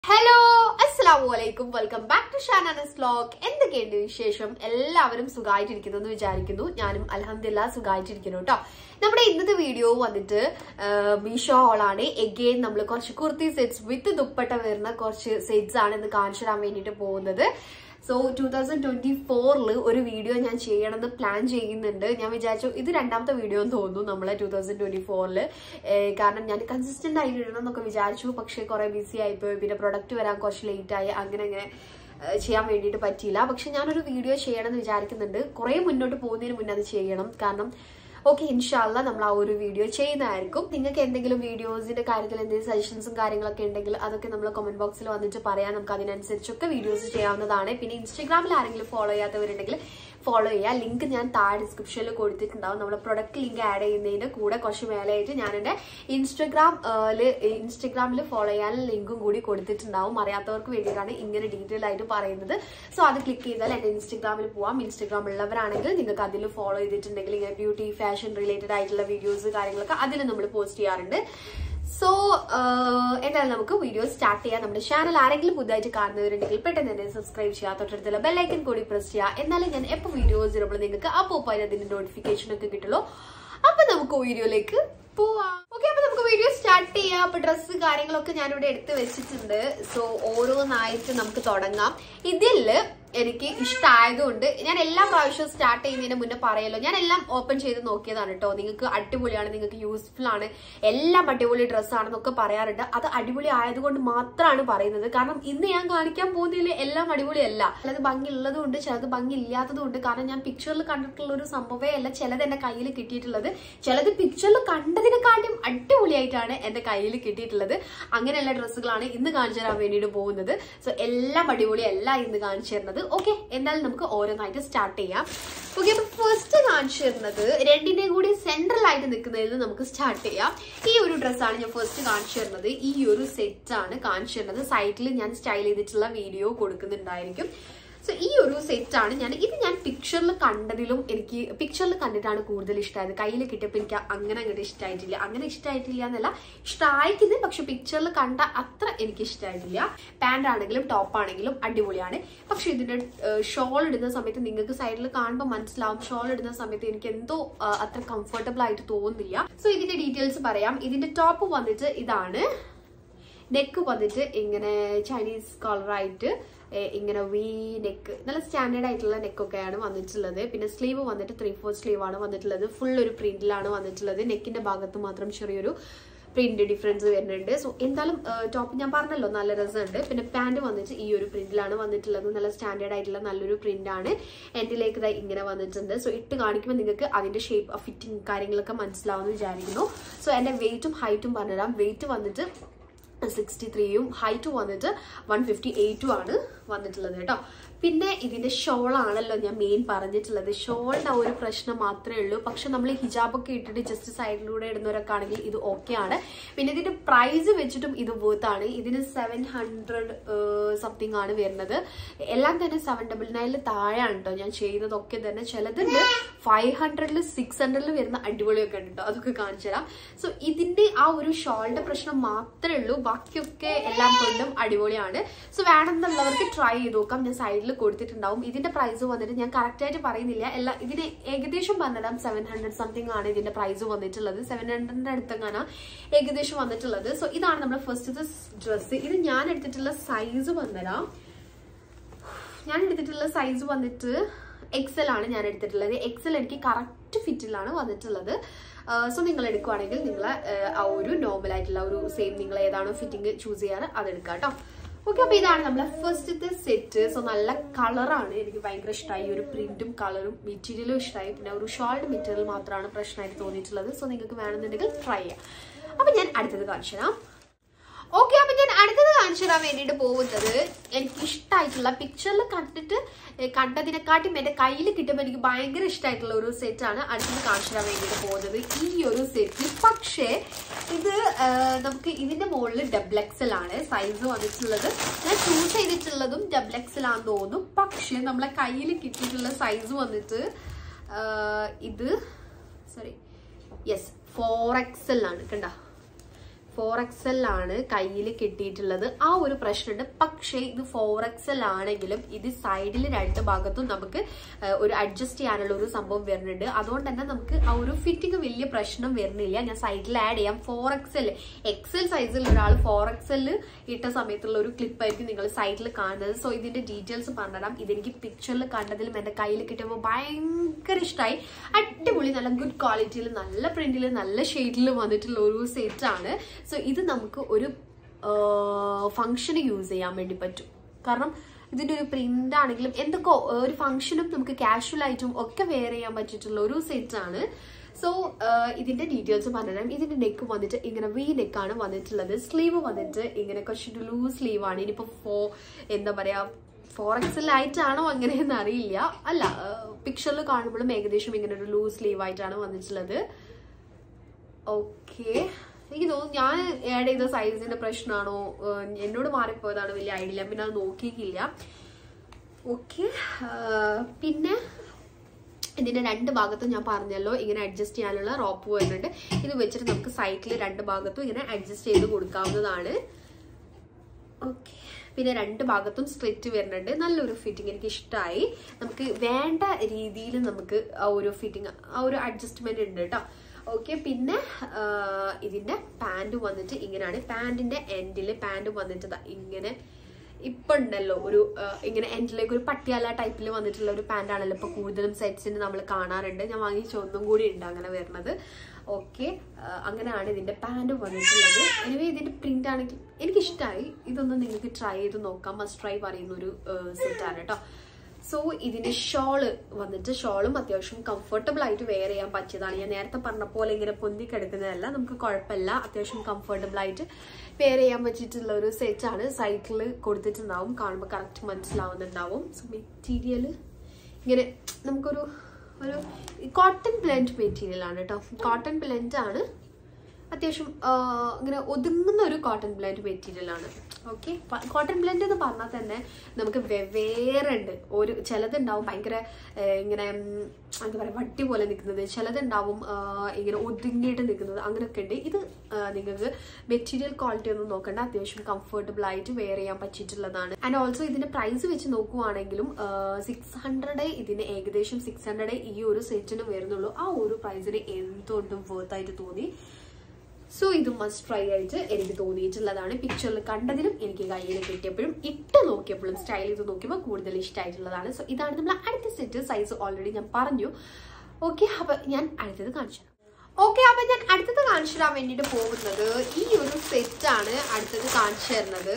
hello അസ്സലാമു അലൈക്കും welcome back to Shananas vlog എന്തൊക്കെയുണ്ട് വിശേഷം എല്ലാവരും സുഖമായിട്ടിരിക്കുന്നു എന്ന് വിചാരിക്കുന്നു ഞാനും അലഹമില്ല സുഖമായിട്ടിരിക്കുന്നു കേട്ടോ നമ്മുടെ ഇന്നത്തെ വീഡിയോ വന്നിട്ട് മീഷോ ഹോളാണ് എഗെയിൻ നമ്മൾ കുറച്ച് കുർത്തി സെറ്റ്സ് വിത്ത് ദുപ്പട്ട വരുന്ന കുറച്ച് സെറ്റ്സ് ആണ് ഇന്ന് കാണിച്ചു തരാൻ വേണ്ടിയിട്ട് പോകുന്നത് സോ ടൂ തൗസൻഡ് ട്വന്റി ഫോറിൽ ഒരു വീഡിയോ ഞാൻ ചെയ്യണമെന്ന് പ്ലാൻ ചെയ്യുന്നുണ്ട് ഞാൻ വിചാരിച്ചു ഇത് രണ്ടാമത്തെ വീഡിയോ എന്ന് തോന്നുന്നു നമ്മളെ ടൂ തൗസൻഡ് ട്വന്റി ഫോറിൽ കാരണം ഞാൻ കൺസിസ്റ്റന്റ് ആയിട്ട് ഇടണം എന്നൊക്കെ വിചാരിച്ചു പക്ഷേ കുറെ ബിസി ആയിപ്പോയി പിന്നെ പ്രൊഡക്റ്റ് വരാൻ കുറച്ച് ലേറ്റ് ആയി അങ്ങനെ അങ്ങനെ ഏഹ് ചെയ്യാൻ വേണ്ടിയിട്ട് പറ്റിയില്ല പക്ഷെ ഞാനൊരു വീഡിയോ ചെയ്യണമെന്ന് വിചാരിക്കുന്നുണ്ട് കുറെ മുന്നോട്ട് പോകുന്നതിന് മുന്നേ അത് ചെയ്യണം കാരണം ഓക്കെ ഇൻഷാല്ല നമ്മൾ ആ ഒരു വീഡിയോ ചെയ്യുന്നതായിരിക്കും നിങ്ങൾക്ക് എന്തെങ്കിലും വീഡിയോസിന്റെ കാര്യത്തിൽ എന്തെങ്കിലും സജഷൻസും കാര്യങ്ങളൊക്കെ ഉണ്ടെങ്കിൽ അതൊക്കെ നമ്മൾ കമന്റ് ബോക്സിൽ വന്നിട്ട് പറയാം നമുക്ക് അതിനനുസരിച്ചൊക്കെ വീഡിയോസ് ചെയ്യാവുന്നതാണ് പിന്നെ ഇൻസ്റ്റാഗ്രാമിൽ ആരെങ്കിലും ഫോളോ ചെയ്യാത്തവരുണ്ടെങ്കിൽ ഫോളോ ചെയ്യുക ലിങ്ക് ഞാൻ താഴെ ഡിസ്ക്രിപ്ഷനിൽ കൊടുത്തിട്ടുണ്ടാവും നമ്മൾ പ്രൊഡക്റ്റ് ലിങ്ക് ആഡ് ചെയ്യുന്നതിന് കൂടെ കുറച്ച് മേലെയായിട്ട് ഞാൻ എൻ്റെ ഇൻസ്റ്റഗ്രാം ഇൻസ്റ്റഗ്രാമിൽ ഫോളോ ചെയ്യാൻ ലിങ്കും കൂടി കൊടുത്തിട്ടുണ്ടാവും അറിയാത്തവർക്ക് വേണ്ടിയിട്ടാണ് ഇങ്ങനെ ഡീറ്റെയിൽ ആയിട്ട് പറയുന്നത് സോ അത് ക്ലിക്ക് ചെയ്താൽ എൻ്റെ ഇൻസ്റ്റഗ്രാമിൽ പോവാം ഇൻസ്റ്റഗ്രാം ഉള്ളവരാണെങ്കിൽ നിങ്ങൾക്ക് അതിൽ ഫോളോ ചെയ്തിട്ടുണ്ടെങ്കിൽ ഇങ്ങനെ ബ്യൂട്ടി ഫാഷൻ റിലേറ്റഡ് ആയിട്ടുള്ള വീഡിയോസ് കാര്യങ്ങളൊക്കെ അതിൽ നമ്മൾ പോസ്റ്റ് ചെയ്യാറുണ്ട് സോ എന്തായാലും നമുക്ക് വീഡിയോ സ്റ്റാർട്ട് ചെയ്യാം നമ്മുടെ ചാനൽ ആരെങ്കിലും പുതുതായിട്ട് കാണുന്നവരുണ്ടെങ്കിൽ പെട്ടെന്ന് തന്നെ സബ്സ്ക്രൈബ് ചെയ്യുക തൊട്ടടുത്തുള്ള ബെല്ലൈക്കൻ കൂടി പ്രസ് ചെയ്യുക എന്നാലും ഞാൻ എപ്പോൾ വീഡിയോസ് ഇടുമ്പോൾ നിങ്ങൾക്ക് അപ്പോൾ അതിന്റെ നോട്ടിഫിക്കേഷൻ ഒക്കെ കിട്ടുള്ളൂ അപ്പൊ നമുക്ക് വീഡിയോയിലേക്ക് പോവാം ഓക്കെ അപ്പൊ നമുക്ക് വീഡിയോ സ്റ്റാർട്ട് ചെയ്യാം അപ്പൊ ഡ്രസ്സ് കാര്യങ്ങളൊക്കെ ഞാനിവിടെ എടുത്ത് വെച്ചിട്ടുണ്ട് സോ ഓരോന്നായിട്ട് നമുക്ക് തുടങ്ങാം ഇതില് എനിക്ക് ഇഷ്ടമായതുകൊണ്ട് ഞാൻ എല്ലാ പ്രാവശ്യവും സ്റ്റാർട്ട് ചെയ്യുന്നതിന് മുന്നേ പറയല്ലോ ഞാൻ എല്ലാം ഓപ്പൺ ചെയ്ത് നോക്കിയതാണ് കേട്ടോ നിങ്ങൾക്ക് അടിപൊളിയാണ് നിങ്ങൾക്ക് യൂസ്ഫുൾ ആണ് എല്ലാം അടിപൊളി ഡ്രസ്സാണെന്നൊക്കെ പറയാറുണ്ട് അത് അടിപൊളി ആയതുകൊണ്ട് മാത്രമാണ് പറയുന്നത് കാരണം ഇന്ന് ഞാൻ കാണിക്കാൻ പോകുന്നതിൽ എല്ലാം അടിപൊളിയല്ല ചിലത് ഭംഗി ഉള്ളതുകൊണ്ട് ചിലത് ഭംഗി ഇല്ലാത്തതുകൊണ്ട് കാരണം ഞാൻ പിക്ചറിൽ കണ്ടിട്ടുള്ള ഒരു സംഭവമേ അല്ല ചിലത് എന്റെ കയ്യിൽ കിട്ടിയിട്ടുള്ളത് ചിലത് പിക്ചറിൽ കണ്ടതിനെക്കാട്ടും അടിപൊളിയായിട്ടാണ് എന്റെ കയ്യിൽ കിട്ടിയിട്ടുള്ളത് അങ്ങനെയുള്ള ഡ്രസ്സുകളാണ് ഇന്ന് കാണിച്ചു തരാൻ വേണ്ടിയിട്ട് പോകുന്നത് സോ എല്ലാം അടിപൊളിയല്ല ഇന്ന് കാണിച്ചു തരുന്നത് ഓക്കെ എന്തായാലും നമുക്ക് ഓരോന്നായിട്ട് സ്റ്റാർട്ട് ചെയ്യാം ഓക്കെ അപ്പൊ ഫസ്റ്റ് കാണിച്ചു തരുന്നത് രണ്ടിന്റെയും കൂടി സെൻട്രൽ ആയിട്ട് നിൽക്കുന്നതിൽ നമുക്ക് സ്റ്റാർട്ട് ചെയ്യാം ഈ ഒരു ഡ്രസ്സാണ് ഞാൻ ഫസ്റ്റ് കാണിച്ചു തരുന്നത് ഈ ഒരു സെറ്റ് ആണ് കാണിച്ചു തരുന്നത് സൈറ്റിൽ ഞാൻ സ്റ്റൈൽ ചെയ്തിട്ടുള്ള വീഡിയോ കൊടുക്കുന്നുണ്ടായിരിക്കും സോ ഈ ഒരു സെറ്റ് ആണ് ഞാൻ ഇത് ഞാൻ പിക്ചറിൽ കണ്ടതിലും എനിക്ക് പിക്ചറിൽ കണ്ടിട്ടാണ് കൂടുതൽ ഇഷ്ടമായത് കയ്യിൽ കിട്ടിയപ്പോൾ എനിക്ക് അങ്ങനെ അങ്ങോട്ട് ഇഷ്ടമായിട്ടില്ല അങ്ങനെ ഇഷ്ടമായിട്ടില്ല എന്നല്ല ഇഷ്ടമായിക്കുന്നത് പക്ഷെ പിക്ചറിൽ കണ്ട അത്ര എനിക്ക് ഇഷ്ടമായിട്ടില്ല പാന്റ് ആണെങ്കിലും ടോപ്പ് ആണെങ്കിലും അടിപൊളിയാണ് പക്ഷെ ഇതിന്റെ ഷോൾ ഇടുന്ന സമയത്ത് നിങ്ങൾക്ക് സൈഡിൽ കാണുമ്പോൾ മനസ്സിലാവും ഷോൾ ഇടുന്ന സമയത്ത് എനിക്ക് എന്തോ ആ, അത്ര കംഫർട്ടബിൾ ആയിട്ട് തോന്നുന്നില്ല സോ ഇതിന്റെ ഡീറ്റെയിൽസ് പറയാം ഇതിന്റെ ടോപ്പ് വന്നിട്ട് ഇതാണ് നെക്ക് വന്നിട്ട് ഇങ്ങനെ ചൈനീസ് കളറായിട്ട് ഇങ്ങനെ വി നെക്ക് നല്ല സ്റ്റാൻഡേർഡ് ആയിട്ടുള്ള നെക്കൊക്കെയാണ് വന്നിട്ടുള്ളത് പിന്നെ സ്ലീവ് വന്നിട്ട് ത്രീ ഫോർ സ്ലീവ് ആണ് വന്നിട്ടുള്ളത് ഫുൾ ഒരു പ്രിന്റിലാണ് വന്നിട്ടുള്ളത് നെക്കിന്റെ ഭാഗത്ത് മാത്രം ചെറിയൊരു പ്രിന്റ് ഡിഫറൻസ് വരുന്നുണ്ട് സോ എന്തായാലും ടോപ്പ് ഞാൻ പറഞ്ഞല്ലോ നല്ല രസമുണ്ട് പിന്നെ പാന്റ് വന്നിട്ട് ഈ ഒരു പ്രിന്റിലാണ് വന്നിട്ടുള്ളത് നല്ല സ്റ്റാൻഡേർഡ് ആയിട്ടുള്ള നല്ലൊരു പ്രിന്റ് ആണ് എൻഡിലേക്ക് ഇതാ ഇങ്ങനെ വന്നിട്ടുണ്ട് സോ ഇട്ട് കാണിക്കുമ്പോൾ നിങ്ങൾക്ക് അതിന്റെ ഷേപ്പ് ഫിറ്റിംഗ് കാര്യങ്ങളൊക്കെ മനസ്സിലാവുമെന്ന് വിചാരിക്കുന്നു സോ എന്റെ വെയിറ്റും ഹൈറ്റും പറഞ്ഞുതരാം വെയിറ്റ് വന്നിട്ട് സിക്സ്റ്റി ത്രീയും ഹൈറ്റ് വന്നിട്ട് വൺ ഫിഫ്റ്റി എയ്റ്റും ആണ് വന്നിട്ടുള്ളത് കേട്ടോ പിന്നെ ഇതിന്റെ ഷോൾ ആണല്ലോ ഞാൻ മെയിൻ പറഞ്ഞിട്ടുള്ളത് ഷോളിന്റെ ആ ഒരു പ്രശ്നം മാത്രമേ ഉള്ളൂ പക്ഷെ നമ്മൾ ഹിജാബൊക്കെ ഇട്ടിട്ട് ജസ്റ്റ് സൈഡിലൂടെ ഇടുന്നവരൊക്കെ ആണെങ്കിൽ ഇത് ഓക്കെ ആണ് പിന്നെ ഇതിന്റെ പ്രൈസ് വെച്ചിട്ടും ഇത് വർത്ത് ആണ് ഇതിന് സെവൻ ഹൺഡ്രഡ് സംതിങ് ആണ് വരുന്നത് എല്ലാം തന്നെ സെവൻ ഡബിൾ നയനിൽ താഴെയാണ് കേട്ടോ ഞാൻ ചെയ്യുന്നതൊക്കെ തന്നെ ചിലതുണ്ട് ഫൈവ് ഹൺഡ്രഡിൽ സിക്സ് ഹൺഡ്രഡിൽ വരുന്ന അടിപൊളിയൊക്കെ ഉണ്ട് കേട്ടോ അതൊക്കെ കാണിച്ചു തരാം സോ ഇതിന്റെ ആ ഒരു ഷോളിന്റെ പ്രശ്നം മാത്രമേ ഉള്ളൂ ബാക്കിയൊക്കെ എല്ലാം കൊണ്ടും അടിപൊളിയാണ് സോ വേണമെന്നുള്ളവർക്ക് ട്രൈ ചെയ്ത് നോക്കാം ഞാൻ സൈഡിൽ കൊടുത്തിട്ടുണ്ടാവും ഇതിന്റെ പ്രൈസ് വന്നിട്ട് ഞാൻ കറക്റ്റ് ആയിട്ട് പറയുന്നില്ല എല്ലാ ഇതിന് ഏകദേശം പറഞ്ഞിടാം സെവൻ ഹൺഡ്രഡ് സംതിങ് ആണ് ഇതിന്റെ പ്രൈസ് വന്നിട്ടുള്ളത് സെവൻ ഹൺഡ്രഡിന്റെ അടുത്തെങ്ങാണ് ഏകദേശം വന്നിട്ടുള്ളത് സോ ഇതാണ് നമ്മുടെ ഫസ്റ്റത്തെ ഡ്രസ്സ് ഇത് ഞാൻ എടുത്തിട്ടുള്ള സൈസ് വന്നിടാം ഞാൻ എടുത്തിട്ടുള്ള സൈസ് വന്നിട്ട് എക്സൽ ആണ് ഞാൻ എടുത്തിട്ടുള്ളത് എക്സൽ എനിക്ക് കറക്റ്റ് ഫിറ്റിലാണ് വന്നിട്ടുള്ളത് സോ നിങ്ങൾ എടുക്കുവാണെങ്കിൽ നിങ്ങൾ ആ ഒരു നോർമൽ ആയിട്ടുള്ള ഒരു സെയിം നിങ്ങൾ ഏതാണോ ഫിറ്റിംഗ് ചൂസ് ചെയ്യാറ് അത് എടുക്കുക കേട്ടോ ഓക്കെ അപ്പൊ ഇതാണ് നമ്മളെ ഫസ്റ്റത്തെ സെറ്റ് സോ നല്ല കളറാണ് എനിക്ക് ഭയങ്കര ഇഷ്ടമായി ഒരു പ്രിന്റും കളറും മെറ്റീരിയലും ഇഷ്ടമായി പിന്നെ ഒരു ഷോൾഡ് മെറ്റീരിയൽ മാത്രമാണ് പ്രശ്നമായിട്ട് തോന്നിയിട്ടുള്ളത് സോ നിങ്ങൾക്ക് വേണമെന്നുണ്ടെങ്കിൽ ട്രൈ ചെയ്യാം അപ്പൊ ഞാൻ അടുത്തത് കാണിച്ചു തരാം ഓക്കെ അപ്പൊ ഞാൻ അടുത്തത് കാണിച്ചു തരാൻ വേണ്ടിയിട്ട് പോകുന്നത് എനിക്ക് ഇഷ്ടമായിട്ടുള്ള പിക്ചറിൽ കണ്ടിട്ട് ഏ, കണ്ടതിനെക്കാട്ടും എന്റെ കയ്യിൽ കിട്ടുമ്പോൾ എനിക്ക് ഭയങ്കര ഇഷ്ടമായിട്ടുള്ള ഒരു സെറ്റ് ആണ് അടുത്തത് കാണിച്ചു തരാൻ വേണ്ടിയിട്ട് പോകുന്നത് ഈ ഒരു സെറ്റ് പക്ഷേ ഇത് ആ, നമുക്ക് ഇതിന്റെ മുകളിൽ ഡബിൾ എക്സൽ ആണ് സൈസ് വന്നിട്ടുള്ളത് ഞാൻ ചൂസ് ചെയ്തിട്ടുള്ളതും ഡബിൾ എക്സൽ ആണെന്ന് തോന്നുന്നു പക്ഷേ നമ്മളെ കയ്യിൽ കിട്ടിയിട്ടുള്ള സൈസ് വന്നിട്ട് ആ, ഇത് സോറി യെസ് ഫോർ എക്സൽ ആണ് കണ്ട ഫോർ എക്സൽ ആണ് കയ്യിൽ കിട്ടിയിട്ടുള്ളത് ആ ഒരു പ്രശ്നമുണ്ട് പക്ഷേ ഇത് ഫോർ എക്സൽ ആണെങ്കിലും ഇത് സൈഡിൽ രണ്ട് ഭാഗത്തും നമുക്ക് ആ, ഒരു അഡ്ജസ്റ്റ് ചെയ്യാനുള്ള ഒരു സംഭവം വരുന്നുണ്ട് അതുകൊണ്ട് തന്നെ നമുക്ക് ആ ഒരു ഫിറ്റിംഗ് വലിയ പ്രശ്നം വരുന്നില്ല ഞാൻ സൈഡിൽ ആഡ് ചെയ്യാം ഫോർ എക്സൽ എക്സൽ സൈസിൽ ഒരാൾ ഫോർ എക്സൽ ഇട്ട സമയത്തുള്ള ഒരു ക്ലിപ്പായിരിക്കും നിങ്ങൾ സൈഡിൽ കാണുന്നത് സോ ഇതിന്റെ ഡീറ്റെയിൽസ് പറഞ്ഞുതരാം ഇതെനിക്ക് പിക്ചറിൽ കണ്ടതിലും എന്റെ കയ്യിൽ കിട്ടിയപ്പോൾ ഭയങ്കര ഇഷ്ടമായി അടിപൊളി നല്ല ഗുഡ് ക്വാളിറ്റിയിൽ നല്ല പ്രിന്റിൽ നല്ല ഷെയ്ഡിൽ വന്നിട്ടുള്ള ഒരു സെറ്റ് ആണ് സോ ഇത് നമുക്ക് ഒരു ഫംഗ്ഷന് യൂസ് ചെയ്യാൻ വേണ്ടി പറ്റും കാരണം ഇതിന്റെ ഒരു പ്രിന്റ് ആണെങ്കിലും എന്തൊക്കെ ഒരു ഫംഗ്ഷനും നമുക്ക് കാഷ്വൽ ആയിട്ടും ഒക്കെ വെയർ ചെയ്യാൻ പറ്റിയിട്ടുള്ള ഒരു സെറ്റ് ആണ് സോ ഇതിന്റെ ഡീറ്റെയിൽസ് പറഞ്ഞുതരാം ഇതിന്റെ നെക്ക് വന്നിട്ട് ഇങ്ങനെ വി നെക്കാണ് വന്നിട്ടുള്ളത് സ്ലീവ് വന്നിട്ട് ഇങ്ങനെ കുറച്ചൊരു ലൂസ് സ്ലീവ് ആണ് ഇനിയിപ്പോ ഫോ എന്താ പറയാ ഫോർ എക്സൽ ആയിട്ടാണോ അങ്ങനെയെന്ന് അറിയില്ല അല്ല പിക്ചറിൽ കാണുമ്പോഴും ഏകദേശം ഇങ്ങനെ ഒരു ലൂസ് സ്ലീവ് ആയിട്ടാണ് വന്നിട്ടുള്ളത് ഓക്കെ എനിക്ക് തോന്നുന്നു ഞാൻ ആഡ് ചെയ്ത സൈസിന്റെ പ്രശ്നമാണോ ഏഹ് എന്നോട് മാറിപ്പോയതാണ് വലിയ ഐഡിയ പിന്നെ അത് നോക്കിയിട്ടില്ല ഓക്കെ പിന്നെ ഇതിന്റെ രണ്ട് ഭാഗത്തും ഞാൻ പറഞ്ഞല്ലോ ഇങ്ങനെ അഡ്ജസ്റ്റ് ചെയ്യാനുള്ള റോപ്പ് വരുന്നുണ്ട് ഇത് വെച്ചിട്ട് നമുക്ക് സൈറ്റിൽ രണ്ട് ഭാഗത്തും ഇങ്ങനെ അഡ്ജസ്റ്റ് ചെയ്ത് കൊടുക്കാവുന്നതാണ് ഓക്കെ പിന്നെ രണ്ട് ഭാഗത്തും സ്ട്രിറ്റ് വരുന്നുണ്ട് നല്ലൊരു ഫിറ്റിംഗ് എനിക്ക് ഇഷ്ടമായി നമുക്ക് വേണ്ട രീതിയിൽ നമുക്ക് ആ ഒരു ഫിറ്റിംഗ് ആ ഒരു അഡ്ജസ്റ്റ്മെന്റ് ഉണ്ട് കേട്ടോ ഓക്കെ പിന്നെ ആ, ഇതിന്റെ പാൻറ് വന്നിട്ട് ഇങ്ങനെയാണ് പാൻറിന്റെ എൻഡിൽ പാൻറ് വന്നിട്ട് ദാ ഇങ്ങനെ ഇപ്പൊ ഉണ്ടല്ലോ ഒരു ആ, ഇങ്ങനെ എൻഡിലേക്ക് ഒരു പട്ടിയാല ടൈപ്പിൽ വന്നിട്ടുള്ള ഒരു പാൻ്റ് ആണല്ലോ ഇപ്പൊ കൂടുതലും സെറ്റ്സിന് നമ്മൾ കാണാറുണ്ട് ഞാൻ വാങ്ങിച്ച ഒന്നും കൂടി ഉണ്ട് അങ്ങനെ വരുന്നത് ഓക്കെ അങ്ങനെയാണ് ഇതിന്റെ പാൻറ് വന്നിട്ടുള്ളത് എനിവേ ഇതിന്റെ പ്രിന്റ് ആണെങ്കിൽ എനിക്ക് ഇഷ്ടമായി ഇതൊന്ന് നിങ്ങൾക്ക് ട്രൈ ചെയ്ത് നോക്കാം മസ്റ്റ് ട്രൈ പറയുന്ന ഒരു സെറ്റാണ് കേട്ടോ സോ ഇതിന്റെ ഷോള് വന്നിട്ട് ഷോളും അത്യാവശ്യം കംഫർട്ടബിൾ ആയിട്ട് വെയർ ചെയ്യാൻ പറ്റിയതാണ് ഞാൻ നേരത്തെ പറഞ്ഞ പോലെ ഇങ്ങനെ പൊന്തി കിടക്കുന്നതല്ല നമുക്ക് കുഴപ്പമില്ല അത്യാവശ്യം കംഫർട്ടബിൾ ആയിട്ട് വെയർ ചെയ്യാൻ പറ്റിയിട്ടുള്ള ഒരു സെറ്റ് ആണ് സൈറ്റിൽ കൊടുത്തിട്ടുണ്ടാവും കാണുമ്പോൾ കറക്റ്റ് മനസ്സിലാവുന്നുണ്ടാവും സോ മെറ്റീരിയൽ ഇങ്ങനെ നമുക്കൊരു ഒരു കോട്ടൺ ബ്ലെൻഡ് മെറ്റീരിയൽ ആണ് കേട്ടോ കോട്ടൺ ബ്ലെൻഡ് ആണ് അത്യാവശ്യം ആ, ഇങ്ങനെ ഒതുങ്ങുന്ന ഒരു കോട്ടൺ ബ്ലെൻഡ് മെറ്റീരിയൽ ആണ് ഓക്കെ കോട്ടൺ ബ്ലെൻഡ് എന്ന് പറഞ്ഞാൽ തന്നെ നമുക്ക് വെവ്വേറെ ഉണ്ട് ഒരു ചിലതുണ്ടാവും ഭയങ്കര ഏ, ഇങ്ങനെ ഉം, എന്താ പറയുക വട്ടി പോലെ നിൽക്കുന്നത് ചിലതുണ്ടാവും ആ, ഇങ്ങനെ ഒതുങ്ങിയിട്ട് നിൽക്കുന്നത് അങ്ങനെയൊക്കെ ഉണ്ട് ഇത് ആ, നിങ്ങൾക്ക് മെറ്റീരിയൽ ക്വാളിറ്റി ഒന്നും നോക്കണ്ട അത്യാവശ്യം കംഫർട്ടബിൾ ആയിട്ട് വെയർ ചെയ്യാൻ പറ്റിയിട്ടുള്ളതാണ് ആൻഡ് ഓൾസോ ഇതിന്റെ പ്രൈസ് വെച്ച് നോക്കുവാണെങ്കിലും സിക്സ് ഹൺഡ്രഡ് ഇതിന് ഏകദേശം സിക്സ് ഹൺഡ്രഡ് ഈ ഒരു സെറ്റിന് വരുന്നുള്ളൂ ആ ഒരു പ്രൈസിന് എന്തുകൊണ്ടും വർത്ത് ആയിട്ട് തോന്നി സോ ഇത് മസ്റ്റ് ട്രൈ ആയിട്ട് എനിക്ക് തോന്നിയിട്ടുള്ളതാണ് പിക്ചറിൽ കണ്ടതിലും എനിക്ക് കയ്യിൽ കിട്ടിയപ്പോഴും ഇട്ട് നോക്കിയപ്പോഴും സ്റ്റൈൽ ചെയ്ത് നോക്കിയപ്പോൾ കൂടുതൽ ഇഷ്ടമായിട്ടുള്ളതാണ് സോ ഇതാണ് നമ്മൾ അടുത്ത സെറ്റ് സൈസ് ഓൾറെഡി ഞാൻ പറഞ്ഞു ഓക്കെ അപ്പൊ ഞാൻ അടുത്തത് കാണിച്ചു ഓക്കെ അപ്പൊ ഞാൻ അടുത്തത് കാണിച്ചു തരാൻ വേണ്ടിയിട്ട് പോകുന്നത് ഈ ഒരു സെറ്റ് ആണ് അടുത്തത് കാണിച്ചു തരുന്നത്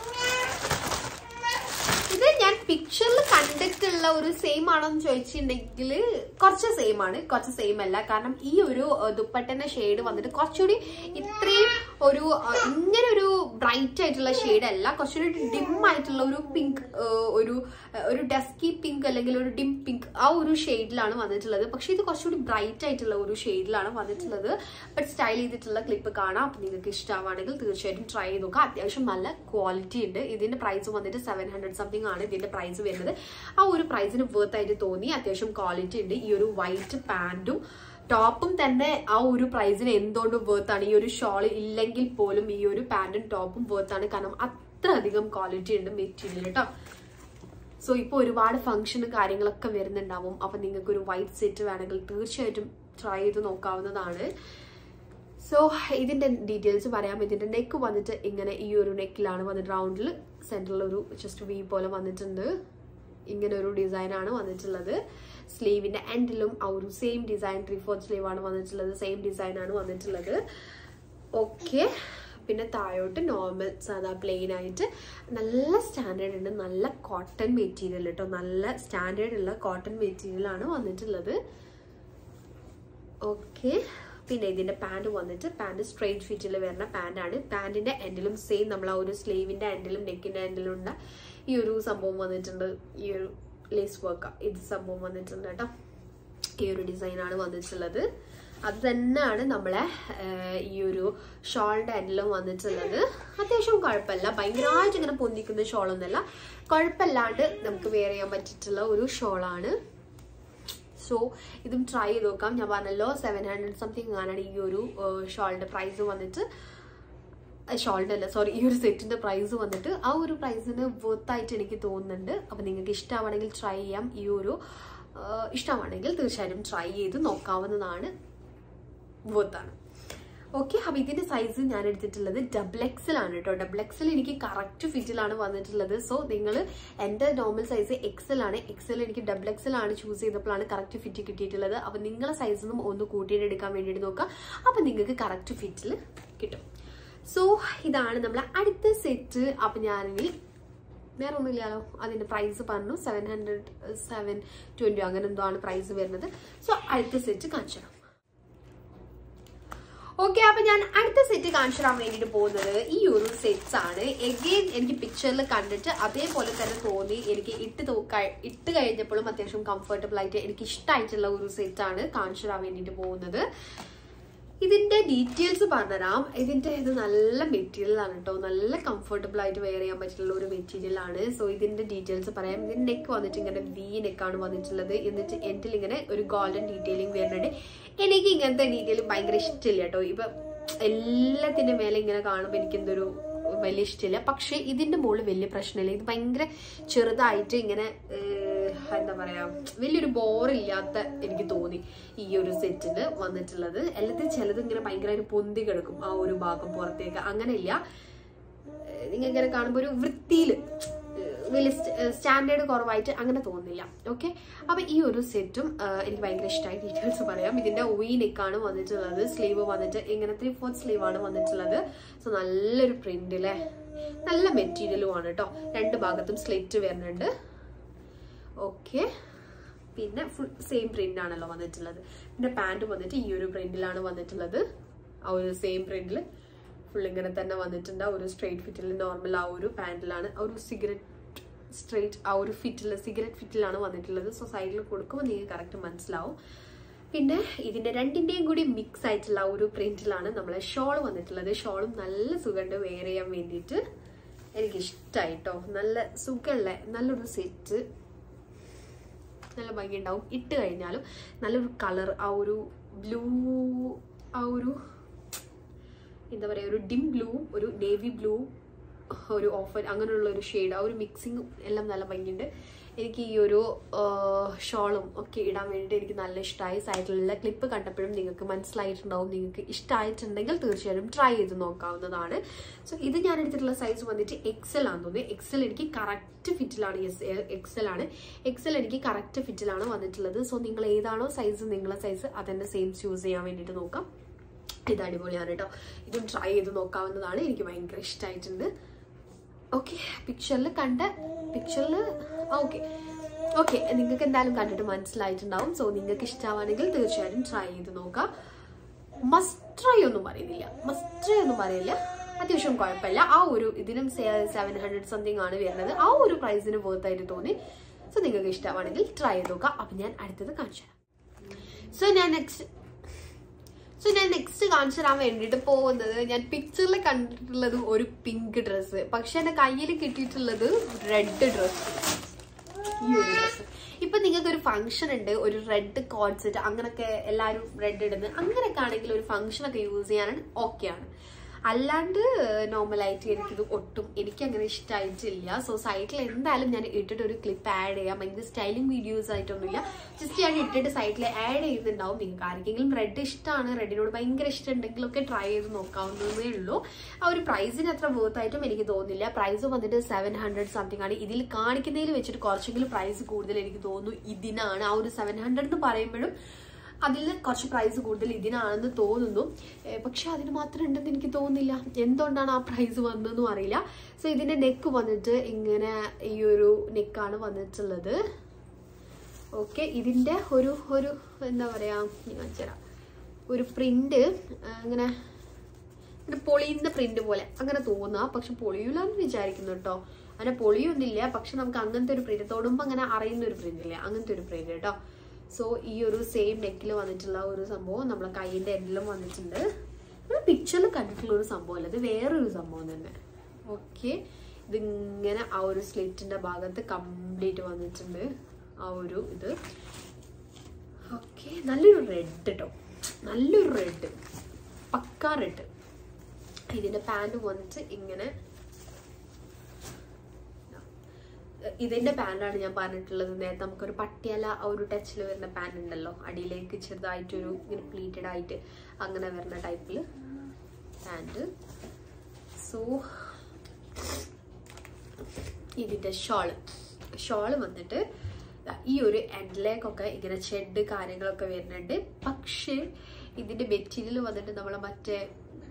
ഇത് ഞാൻ പിക്ചറിൽ കണ്ടിട്ടുള്ള ഒരു സെയിം ആണോ എന്ന് ചോദിച്ചിട്ടുണ്ടെങ്കിൽ കുറച്ച് സെയിം ആണ് കുറച്ച് സെയിം അല്ല കാരണം ഈ ഒരു ഏഹ്, ദുപ്പട്ടന്റെ ഷെയ്ഡ് വന്നിട്ട് കുറച്ചുകൂടി ഇത്രയും ഒരു ഏഹ്, ഇങ്ങനെ ഒരു ബ്രൈറ്റ് ആയിട്ടുള്ള ഷെയ്ഡ് അല്ല കുറച്ചുകൂടി ഡിം ആയിട്ടുള്ള ഒരു പിങ്ക് ഒരു ഏഹ്, ഒരു ഡസ്കി പിങ്ക് അല്ലെങ്കിൽ ഒരു ഡിം പിങ്ക് ആ ഒരു ഷെയ്ഡിലാണ് വന്നിട്ടുള്ളത് പക്ഷെ ഇത് കുറച്ചുകൂടി ബ്രൈറ്റ് ആയിട്ടുള്ള ഒരു ഷെയ്ഡിലാണ് വന്നിട്ടുള്ളത് ബട്ട് സ്റ്റൈൽ ചെയ്തിട്ടുള്ള ക്ലിപ്പ് കാണാം അപ്പൊ നിങ്ങൾക്ക് ഇഷ്ടമാണെങ്കിൽ തീർച്ചയായിട്ടും ട്രൈ ചെയ്ത് നോക്കുക അത്യാവശ്യം നല്ല ക്വാളിറ്റി ഉണ്ട് ഇതിന്റെ പ്രൈസ് വന്നിട്ട് സെവൻ ഹൺഡ്രഡ് സംതിങ് ആണ് ഇതിന്റെ പ്രൈസ് വരുന്നത് ആ ഒരു പ്രൈസിന് വേർത്ത് ആയിട്ട് തോന്നി അത്യാവശ്യം ക്വാളിറ്റി ഉണ്ട് ഈ ഒരു വൈറ്റ് പാന്റും ടോപ്പും തന്നെ ആ ഒരു പ്രൈസിന് എന്തുകൊണ്ടും വേർത്ത് ആണ് ഈ ഒരു ഷോൾ ഇല്ലെങ്കിൽ പോലും ഈ ഒരു പാന്റും ടോപ്പും വേർത്ത് ആണ് കാരണം അത്ര അധികം ക്വാളിറ്റി ഉണ്ട് മെറ്റീരിയൽ കേട്ടോ സോ ഇപ്പോൾ ഒരുപാട് ഫംഗ്ഷനും കാര്യങ്ങളൊക്കെ വരുന്നുണ്ടാവും അപ്പൊ നിങ്ങൾക്ക് ഒരു വൈറ്റ് സെറ്റ് വേണമെങ്കിൽ തീർച്ചയായിട്ടും ട്രൈ ചെയ്ത് നോക്കാവുന്നതാണ് സോ ഇതിന്റെ ഡീറ്റെയിൽസ് പറയാം ഇതിന്റെ നെക്ക് വന്നിട്ട് ഇങ്ങനെ ഈ ഒരു നെക്കിലാണ് വന്നിട്ട് റൗണ്ടിൽ സെന്ററിൽ ഒരു ജസ്റ്റ് വി പോലെ വന്നിട്ടുണ്ട് ഇങ്ങനെ ഒരു ഡിസൈൻ ആണ് വന്നിട്ടുള്ളത് സ്ലീവിന്റെ എൻഡിലും ആ ഒരു same design three fourth sleeve ആണ് വന്നിട്ടുള്ളത് സെയിം ഡിസൈൻ ആണ് വന്നിട്ടുള്ളത് ഓക്കെ പിന്നെ താഴോട്ട് നോർമൽ സാധാ പ്ലെയിൻ ആയിട്ട് നല്ല സ്റ്റാൻഡേർഡ് ഉണ്ട് നല്ല കോട്ടൺ മെറ്റീരിയൽ കേട്ടോ നല്ല സ്റ്റാൻഡേർഡ് ഉള്ള കോട്ടൺ മെറ്റീരിയൽ ആണ് വന്നിട്ടുള്ളത് ഓക്കെ പിന്നെ ഇതിന്റെ പാൻറ് വന്നിട്ട് പാൻറ് സ്ട്രെയിറ്റ് ഫിറ്റിൽ വരുന്ന പാൻറ്റാണ് പാൻറ്റിന്റെ എൻഡിലും സെയിം നമ്മൾ ആ ഒരു സ്ലീവിന്റെ എൻഡിലും നെക്കിന്റെ എൻഡിലും ഉള്ള ഈ ഒരു സംഭവം വന്നിട്ടുണ്ട് ഈ ഒരു ലേസ് വർക്ക് ഇത് സംഭവം വന്നിട്ടുണ്ട് കേട്ടോ ഈ ഒരു ഡിസൈൻ ആണ് വന്നിട്ടുള്ളത് അത് തന്നെയാണ് നമ്മളെ ആഹ്, ഈ ഒരു ഷോളിന്റെ എൻഡിലും വന്നിട്ടുള്ളത് അത്യാവശ്യം കുഴപ്പമില്ല ഭയങ്കരമായിട്ട് ഇങ്ങനെ പൊന്തിക്കുന്ന ഷോളൊന്നുമല്ല കുഴപ്പമില്ലാണ്ട് നമുക്ക് വെയർ ചെയ്യാൻ പറ്റിയിട്ടുള്ള ഒരു ഷോളാണ് സോ ഇതും ട്രൈ ചെയ്ത് നോക്കാം ഞാൻ പറഞ്ഞല്ലോ സെവൻ ഹൺഡ്രഡ് സംതിങ് ആണ് ഈ ഒരു ഷോളിന്റെ പ്രൈസ് വന്നിട്ട് ഷോളിൻ്റെ അല്ല സോറി ഈ ഒരു സെറ്റിന്റെ പ്രൈസ് വന്നിട്ട് ആ ഒരു പ്രൈസിന് വർത്ത് ആയിട്ട് എനിക്ക് തോന്നുന്നുണ്ട് അപ്പം നിങ്ങൾക്ക് ഇഷ്ടമാണെങ്കിൽ ട്രൈ ചെയ്യാം ഈ ഒരു ആ, ഇഷ്ടമാണെങ്കിൽ തീർച്ചയായിട്ടും ട്രൈ ചെയ്ത് നോക്കാവുന്നതാണ് വർത്താണ് ഓക്കെ അപ്പൊ ഇതിന്റെ സൈസ് ഞാൻ എടുത്തിട്ടുള്ളത് ഡബിൾ എക്സൽ ആണ് കേട്ടോ ഡബിൾ എക്സൽ എനിക്ക് കറക്റ്റ് ഫിറ്റിലാണ് വന്നിട്ടുള്ളത് സോ നിങ്ങൾ എന്റെ നോർമൽ സൈസ് എക്സൽ ആണ് എക്സൽ എനിക്ക് ഡബിൾ എക്സൽ ആണ് ചൂസ് ചെയ്തപ്പോഴാണ് കറക്റ്റ് ഫിറ്റ് കിട്ടിയിട്ടുള്ളത് അപ്പൊ നിങ്ങളെ സൈസിനും ഒന്ന് കൂട്ടിയിട്ട് എടുക്കാൻ വേണ്ടിയിട്ട് നോക്കുക അപ്പൊ നിങ്ങൾക്ക് കറക്റ്റ് ഫിറ്റിൽ കിട്ടും സോ ഇതാണ് നമ്മളെ അടുത്ത സെറ്റ് അപ്പൊ ഞാനിനി വേറെ ഒന്നുമില്ലല്ലോ അതിന്റെ പ്രൈസ് പറഞ്ഞു സെവൻ ഹൺഡ്രഡ് സെവൻ ട്വന്റി അങ്ങനെ എന്തോ ആണ് പ്രൈസ് വരുന്നത് സോ അടുത്ത സെറ്റ് കാണിച്ചു തരാം ഓക്കെ അപ്പൊ ഞാൻ അടുത്ത സെറ്റ് കാണിച്ചു തരാൻ വേണ്ടിട്ട് പോകുന്നത് ഈ ഒരു സെറ്റ്സ് ആണ് എഗെയിൻ എനിക്ക് പിക്ചറിൽ കണ്ടിട്ട് അതേപോലെ തന്നെ തോന്നി എനിക്ക് ഇട്ട് തോ- കഴി- ഇട്ട് കഴിഞ്ഞപ്പോഴും അത്യാവശ്യം കംഫർട്ടബിൾ ആയിട്ട് എനിക്ക് ഇഷ്ടമായിട്ടുള്ള ഒരു സെറ്റ് ആണ് കാണിച്ചു തരാൻ വേണ്ടിട്ട് പോകുന്നത് ഇതിന്റെ ഡീറ്റെയിൽസ് പറഞ്ഞുതരാം ഇതിന്റെ ഇത് നല്ല മെറ്റീരിയൽ ആണ് കേട്ടോ നല്ല കംഫർട്ടബിൾ ആയിട്ട് വെയർ ചെയ്യാൻ പറ്റുള്ള ഒരു മെറ്റീരിയൽ ആണ് സോ ഇതിന്റെ ഡീറ്റെയിൽസ് പറയാം ഇതിന്റെ നെക്ക് വന്നിട്ട് ഇങ്ങനെ വി നെക്കാണ് വന്നിട്ടുള്ളത് എന്നിട്ട് എൻഡിൽ ഇങ്ങനെ ഒരു ഗോൾഡൻ ഡീറ്റെയിലിംഗ് വരുന്നുണ്ട് എനിക്ക് ഇങ്ങനത്തെ ഡീറ്റെയിൽ ഭയങ്കര ഇഷ്ടമില്ല കേട്ടോ ഇപ്പൊ എല്ലാത്തിന്റെ മേലെ ഇങ്ങനെ കാണുമ്പോൾ എനിക്ക് എന്തൊരു വലിയ ഇഷ്ടമില്ല പക്ഷെ ഇതിന്റെ മുകളിൽ വലിയ പ്രശ്നമില്ല ഇത് ഭയങ്കര ചെറുതായിട്ട് ഇങ്ങനെ ഏഹ്, എന്താ പറയാ വലിയൊരു ബോറില്ലാത്ത എനിക്ക് തോന്നി ഈ ഒരു സെറ്റിന് വന്നിട്ടുള്ളത് എല്ലാത്തിനും ചിലത് ഇങ്ങനെ ഭയങ്കരമായിട്ട് പൊന്തി കിടക്കും ആ ഒരു ഭാഗം പുറത്തേക്ക് അങ്ങനെയില്ല നിങ്ങൾക്ക് ഇങ്ങനെ കാണുമ്പോൾ ഒരു വൃത്തിയിൽ വലിയ സ്റ്റാൻഡേർഡ് കുറവായിട്ട് അങ്ങനെ തോന്നുന്നില്ല ഓക്കെ അപ്പൊ ഈ ഒരു സെറ്റും എനിക്ക് ഭയങ്കര ഇഷ്ടമായി ഡീറ്റെയിൽസ് പറയാം ഇതിന്റെ ഒയി നെക്കാണ് വന്നിട്ടുള്ളത് സ്ലീവ് വന്നിട്ട് ഇങ്ങനെ ത്രീ ഫോർത്ത് സ്ലീവ് ആണ് വന്നിട്ടുള്ളത് സോ നല്ലൊരു പ്രിന്റ് അല്ലേ നല്ല മെറ്റീരിയലും ആണ് കേട്ടോ രണ്ട് ഭാഗത്തും സ്ലിറ്റ് വരുന്നുണ്ട് ഓക്കെ പിന്നെ ഫുൾ സെയിം പ്രിന്റ് ആണല്ലോ വന്നിട്ടുള്ളത് പിന്നെ പാൻറ് വന്നിട്ട് ഈ ഒരു പ്രിന്റിലാണ് വന്നിട്ടുള്ളത് ആ ഒരു സെയിം പ്രിന്റിൽ ഫുൾ ഇങ്ങനെ തന്നെ വന്നിട്ടുണ്ട് ആ ഒരു സ്ട്രെയിറ്റ് ഫിറ്റിൽ നോർമൽ ആ ഒരു പാൻറിലാണ് ആ ഒരു സിഗരറ്റ് സ്ട്രെയിറ്റ് ആ ഒരു ഫിറ്റിൽ സിഗരറ്റ് ഫിറ്റിലാണ് വന്നിട്ടുള്ളത് സോ സൈഡിൽ കൊടുക്കുമ്പോൾ നിങ്ങൾക്ക് കറക്റ്റ് മനസ്സിലാവും പിന്നെ ഇതിന്റെ രണ്ടിന്റെയും കൂടി മിക്സ് ആയിട്ടുള്ള ആ ഒരു പ്രിന്റിലാണ് നമ്മളെ ഷോൾ വന്നിട്ടുള്ളത് ഷോളും നല്ല സുഖമുണ്ട് വെയർ ചെയ്യാൻ വേണ്ടിയിട്ട് എനിക്ക് ഇഷ്ടമായിട്ടോ നല്ല സുഖമുള്ള നല്ലൊരു സെറ്റ് നല്ല ഭംഗിയുണ്ടാവും ഇട്ട് കഴിഞ്ഞാലും നല്ലൊരു കളർ ആ ഒരു ബ്ലൂ ആ ഒരു എന്താ പറയുക ഒരു ഡിം ബ്ലൂ ഒരു നേവി ബ്ലൂ ഒരു ഓഫർ അങ്ങനെയുള്ള ഒരു ഷെയ്ഡ് ആ ഒരു മിക്സിങ് എല്ലാം നല്ല ഭംഗിയുണ്ട് എനിക്ക് ഈ ഒരു ഷോളും ഒക്കെ ഇടാൻ വേണ്ടിയിട്ട് എനിക്ക് നല്ല ഇഷ്ടമായി സൈഡിലുള്ള ക്ലിപ്പ് കണ്ടപ്പോഴും നിങ്ങൾക്ക് മനസ്സിലായിട്ടുണ്ടാവും നിങ്ങൾക്ക് ഇഷ്ടമായിട്ടുണ്ടെങ്കിൽ തീർച്ചയായും ട്രൈ ചെയ്ത് നോക്കാവുന്നതാണ് സോ ഇത് ഞാൻ എടുത്തിട്ടുള്ള സൈസ് വന്നിട്ട് എക്സൽ ആണെന്ന് തോന്നി എക്സൽ എനിക്ക് കറക്റ്റ് ഫിറ്റിലാണ് യെസ് എക്സൽ ആണ് എക്സൽ എനിക്ക് കറക്റ്റ് ഫിറ്റിലാണ് വന്നിട്ടുള്ളത് സോ നിങ്ങൾ ഏതാണോ സൈസ് നിങ്ങളെ സൈസ് അതെന്നെ സെയിം ചൂസ് ചെയ്യാൻ വേണ്ടിയിട്ട് നോക്കാം ഇത് അടിപൊളിയാണ് കേട്ടോ ഇതും ട്രൈ ചെയ്ത് നോക്കാവുന്നതാണ് എനിക്ക് ഭയങ്കര ഇഷ്ടമായിട്ടുണ്ട് ഓക്കെ പിക്ചറിൽ കണ്ട പിക്ചറിൽ ഓക്കെ ഓക്കെ നിങ്ങൾക്ക് എന്തായാലും കണ്ടിട്ട് മനസ്സിലായിട്ടുണ്ടാവും സോ നിങ്ങൾക്ക് ഇഷ്ടമാണെങ്കിൽ തീർച്ചയായും ട്രൈ ചെയ്ത് നോക്കാം മസ്റ്റ് ട്രൈ ഒന്നും പറയുന്നില്ല മസ്റ്റ് ട്രൈ ഒന്നും പറയില്ല അത്യാവശ്യം കുഴപ്പമില്ല ആ ഒരു ഇതിനും സെവൻ ഹൺഡ്രഡ് സംതിങ് ആണ് വരുന്നത് ആ ഒരു പ്രൈസിന് ആയിട്ട് തോന്നി സോ നിങ്ങൾക്ക് ഇഷ്ടമാണെങ്കിൽ ട്രൈ ചെയ്ത് നോക്കാം അപ്പം ഞാൻ അടുത്തത് കാണിച്ചു തരാം സോ ഞാൻ നെക്സ്റ്റ് സോ ഞാൻ നെക്സ്റ്റ് കാണിച്ചു തരാൻ വേണ്ടിയിട്ട് പോകുന്നത് ഞാൻ പിക്ചറിൽ കണ്ടിട്ടുള്ളത് ഒരു പിങ്ക് ഡ്രസ്സ് പക്ഷെ എന്റെ കയ്യിൽ കിട്ടിയിട്ടുള്ളത് റെഡ് ഡ്രസ്സ് ഈ ഒരു ഡ്രസ്സ് ഇപ്പൊ നിങ്ങൾക്ക് ഒരു ഫംഗ്ഷൻ ഉണ്ട് ഒരു റെഡ് കോഡ് സെറ്റ് അങ്ങനൊക്കെ എല്ലാവരും റെഡ് ഇടുന്നത് അങ്ങനെയൊക്കെ ആണെങ്കിൽ ഒരു ഫംഗ്ഷൻ ഒക്കെ യൂസ് ചെയ്യാനാണ് ഓക്കെയാണ് അല്ലാണ്ട് നോർമലായിട്ട് എനിക്കിത് ഒട്ടും എനിക്ക് അങ്ങനെ ഇഷ്ടമായിട്ടില്ല സോ സൈറ്റിൽ എന്തായാലും ഞാൻ ഇട്ടിട്ട് ഒരു ക്ലിപ്പ് ആഡ് ചെയ്യാം ഭയങ്കര സ്റ്റൈലിംഗ് വീഡിയോസ് ആയിട്ടൊന്നുമില്ല ജസ്റ്റ് ഞാൻ ഇട്ടിട്ട് സൈറ്റിൽ ആഡ് ചെയ്യുന്നുണ്ടാവും നിങ്ങൾക്ക് ആർക്കെങ്കിലും റെഡ് ഇഷ്ടമാണ് റെഡിനോട് ഭയങ്കര ഇഷ്ടം ഉണ്ടെങ്കിലൊക്കെ ട്രൈ ചെയ്ത് നോക്കാവുന്നതേ ഉള്ളൂ ആ ഒരു പ്രൈസിന് അത്ര വേർത്തായിട്ടും എനിക്ക് തോന്നുന്നില്ല പ്രൈസ് വന്നിട്ട് സെവൻ ഹൺഡ്രഡ് സംതിങ് ആണ് ഇതിൽ കാണിക്കുന്നതിൽ വെച്ചിട്ട് കുറച്ചെങ്കിലും പ്രൈസ് കൂടുതൽ എനിക്ക് തോന്നുന്നു ഇതിനാണ് ആ ഒരു സെവൻ ഹൺഡ്രഡ് എന്ന് പറയുമ്പോഴും അതിൽ കുറച്ച് പ്രൈസ് കൂടുതൽ ഇതിനാണെന്ന് തോന്നുന്നു ഏ, പക്ഷെ അതിന് മാത്രം ഉണ്ടെന്ന് എനിക്ക് തോന്നുന്നില്ല എന്തുകൊണ്ടാണ് ആ പ്രൈസ് വന്നതെന്നും അറിയില്ല സോ ഇതിന്റെ നെക്ക് വന്നിട്ട് ഇങ്ങനെ ഈ ഒരു നെക്കാണ് വന്നിട്ടുള്ളത് ഓക്കെ ഇതിന്റെ ഒരു ഒരു എന്താ പറയാ ഞാൻ കാണിച്ചുതരാം ഒരു പ്രിന്റ് ഇങ്ങനെ ഇങ്ങനെ പൊളിയുന്ന പ്രിന്റ് പോലെ അങ്ങനെ തോന്നുക പക്ഷെ പൊളിയൂല എന്ന് വിചാരിക്കുന്നു കേട്ടോ അങ്ങനെ പൊളിയൊന്നുമില്ല പക്ഷെ നമുക്ക് അങ്ങനത്തെ ഒരു പ്രിന്റ് തൊടുമ്പോൾ അങ്ങനെ അറിയുന്ന ഒരു പ്രിന്റ് ഇല്ല അങ്ങനത്തെ ഒരു പ്രിന്റ് കേട്ടോ സോ ഈ ഒരു സെയിം നെക്കിൽ വന്നിട്ടുള്ള ഒരു സംഭവം നമ്മളെ കൈയിന്റെ എൻഡിലും വന്നിട്ടുണ്ട് നമ്മൾ പിക്ചറിൽ കണ്ടിട്ടുള്ള ഒരു സംഭവം അല്ല ഇത് വേറൊരു സംഭവം തന്നെ ഓക്കെ ഇതിങ്ങനെ ആ ഒരു സ്ലിറ്റിന്റെ ഭാഗത്ത് കംപ്ലീറ്റ് വന്നിട്ടുണ്ട് ആ ഒരു ഇത് ഓക്കെ നല്ലൊരു റെഡ് കേട്ടോ നല്ലൊരു റെഡ് പക്കാ റെഡ് ഇതിന്റെ പാൻറ് വന്നിട്ട് ഇങ്ങനെ ഇതിന്റെ പാന്റാണ് ഞാൻ പറഞ്ഞിട്ടുള്ളത് നേരത്തെ നമുക്കൊരു പട്ടിയല ആ ഒരു ടച്ചിൽ വരുന്ന പാന്റ് ഉണ്ടല്ലോ അടിയിലേക്ക് ചെറുതായിട്ടൊരു ഇങ്ങനെ പ്ലീറ്റഡ് ആയിട്ട് അങ്ങനെ വരുന്ന ടൈപ്പിൽ പാന്റ് സോ ഇതിന്റെ ഷോള് ഷോള് വന്നിട്ട് ഈ ഒരു എൻഡിലേക്കൊക്കെ ഇങ്ങനെ ഷെഡ് കാര്യങ്ങളൊക്കെ വരുന്നുണ്ട് പക്ഷേ ഇതിന്റെ മെറ്റീരിയൽ വന്നിട്ട് നമ്മളെ മറ്റേ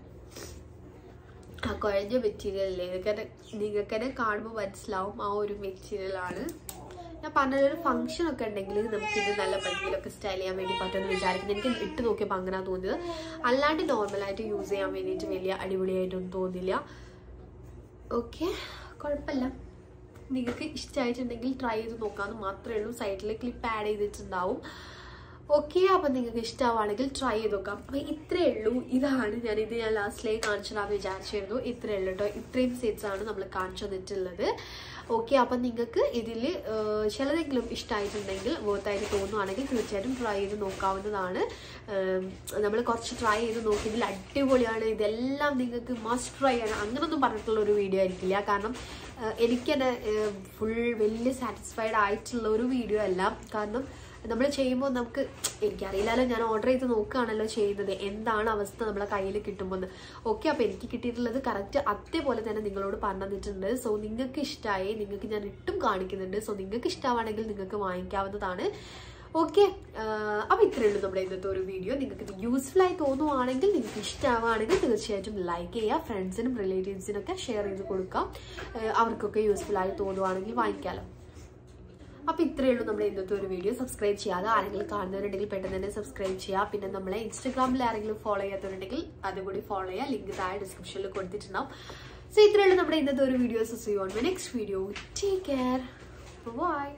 ആ കുഴഞ്ഞ മെറ്റീരിയൽ അല്ലേ നിങ്ങൾക്ക് നിങ്ങൾക്ക് തന്നെ കാണുമ്പോൾ മനസ്സിലാവും ആ ഒരു മെറ്റീരിയൽ ആണ് ഞാൻ പറഞ്ഞ ഒരു ഫംഗ്ഷൻ ഒക്കെ ഉണ്ടെങ്കിൽ നമുക്ക് ഇത് നല്ല ഭംഗിയിലൊക്കെ സ്റ്റൈൽ ചെയ്യാൻ വേണ്ടി പറ്റുമെന്ന് വിചാരിക്കുന്നു എനിക്ക് ഇട്ട് നോക്കിയപ്പോൾ അങ്ങനെ തോന്നിയത് അല്ലാണ്ട് നോർമലായിട്ട് യൂസ് ചെയ്യാൻ വേണ്ടിയിട്ട് വലിയ അടിപൊളിയായിട്ടൊന്നും തോന്നില്ല ഓക്കെ കുഴപ്പമില്ല നിങ്ങൾക്ക് ഇഷ്ടമായിട്ടുണ്ടെങ്കിൽ ട്രൈ ചെയ്ത് നോക്കാമെന്ന് മാത്രമേ ഉള്ളൂ സൈഡിൽ ക്ലിപ്പ് ആഡ് ചെയ്തിട്ടുണ്ടാവും ഓക്കെ അപ്പം നിങ്ങൾക്ക് ഇഷ്ടമാണെങ്കിൽ ട്രൈ ചെയ്ത് നോക്കാം അപ്പം ഇത്രയേ ഉള്ളൂ ഇതാണ് ഞാൻ ഇത് ഞാൻ ലാസ്റ്റിലേക്ക് കാണിച്ചു തരാമെന്ന് വിചാരിച്ചിരുന്നു ഇത്രയേ ഉള്ളൂ കേട്ടോ ഇത്രയും സെറ്റ്സ് ആണ് നമ്മൾ കാണിച്ചു തന്നിട്ടുള്ളത് ഓക്കെ അപ്പം നിങ്ങൾക്ക് ഇതിൽ ചിലതെങ്കിലും ഇഷ്ടമായിട്ടുണ്ടെങ്കിൽ വേർത്തായിട്ട് തോന്നുവാണെങ്കിൽ തീർച്ചയായിട്ടും ട്രൈ ചെയ്ത് നോക്കാവുന്നതാണ് നമ്മൾ കുറച്ച് ട്രൈ ചെയ്ത് നോക്കി ഇതിൽ അടിപൊളിയാണ് ഇതെല്ലാം നിങ്ങൾക്ക് മസ്റ്റ് ട്രൈ ആണ് അങ്ങനൊന്നും പറഞ്ഞിട്ടുള്ള ഒരു വീഡിയോ ആയിരിക്കില്ല കാരണം എനിക്ക് തന്നെ ഫുൾ വലിയ സാറ്റിസ്ഫൈഡ് ആയിട്ടുള്ള ഒരു വീഡിയോ അല്ല കാരണം നമ്മൾ ചെയ്യുമ്പോൾ നമുക്ക് എനിക്കറിയില്ലല്ലോ ഞാൻ ഓർഡർ ചെയ്ത് നോക്കുകയാണല്ലോ ചെയ്യുന്നത് എന്താണ് അവസ്ഥ നമ്മളെ കയ്യിൽ കിട്ടുമ്പോൾ ഓക്കെ അപ്പോൾ എനിക്ക് കിട്ടിയിട്ടുള്ളത് കറക്റ്റ് അതേപോലെ തന്നെ നിങ്ങളോട് പറഞ്ഞു തന്നിട്ടുണ്ട് സോ നിങ്ങൾക്ക് ഇഷ്ടമായി നിങ്ങൾക്ക് ഞാൻ ഇട്ടും കാണിക്കുന്നുണ്ട് സോ നിങ്ങൾക്ക് ഇഷ്ടമാണെങ്കിൽ നിങ്ങൾക്ക് വാങ്ങിക്കാവുന്നതാണ് ഓക്കെ അപ്പോൾ ഇത്രയേ ഉള്ളൂ നമ്മുടെ ഇന്നത്തെ ഒരു വീഡിയോ നിങ്ങൾക്ക് ഇത് യൂസ്ഫുൾ ആയി തോന്നുവാണെങ്കിൽ നിങ്ങൾക്ക് ഇഷ്ടമാവുകയാണെങ്കിൽ തീർച്ചയായിട്ടും ലൈക്ക് ചെയ്യുക ഫ്രണ്ട്സിനും റിലേറ്റീവ്സിനും ഒക്കെ ഷെയർ ചെയ്ത് കൊടുക്കാം അവർക്കൊക്കെ യൂസ്ഫുൾ ആയി തോന്നുവാണെങ്കിൽ വാങ്ങിക്കാമല്ലോ അപ്പോൾ ഇത്രയേ ഉള്ളൂ നമ്മുടെ ഇന്നത്തെ ഒരു വീഡിയോ സബ്സ്ക്രൈബ് ചെയ്യാതെ ആരെങ്കിലും കാണുന്നവരുണ്ടെങ്കിൽ പെട്ടെന്ന് തന്നെ സബ്സ്ക്രൈബ് ചെയ്യുക പിന്നെ നമ്മളെ ഇൻസ്റ്റാഗ്രാമിൽ ആരെങ്കിലും ഫോളോ ചെയ്യാത്തവരുണ്ടെങ്കിൽ അതുകൂടി ഫോളോ ചെയ്യുക ലിങ്ക് താഴെ ഡിസ്ക്രിപ്ഷനിൽ കൊടുത്തിട്ടുണ്ടാവും സോ ഇത്രയേ ഉള്ളൂ നമ്മുടെ ഇന്നത്തെ ഒരു video so see on my next video take care by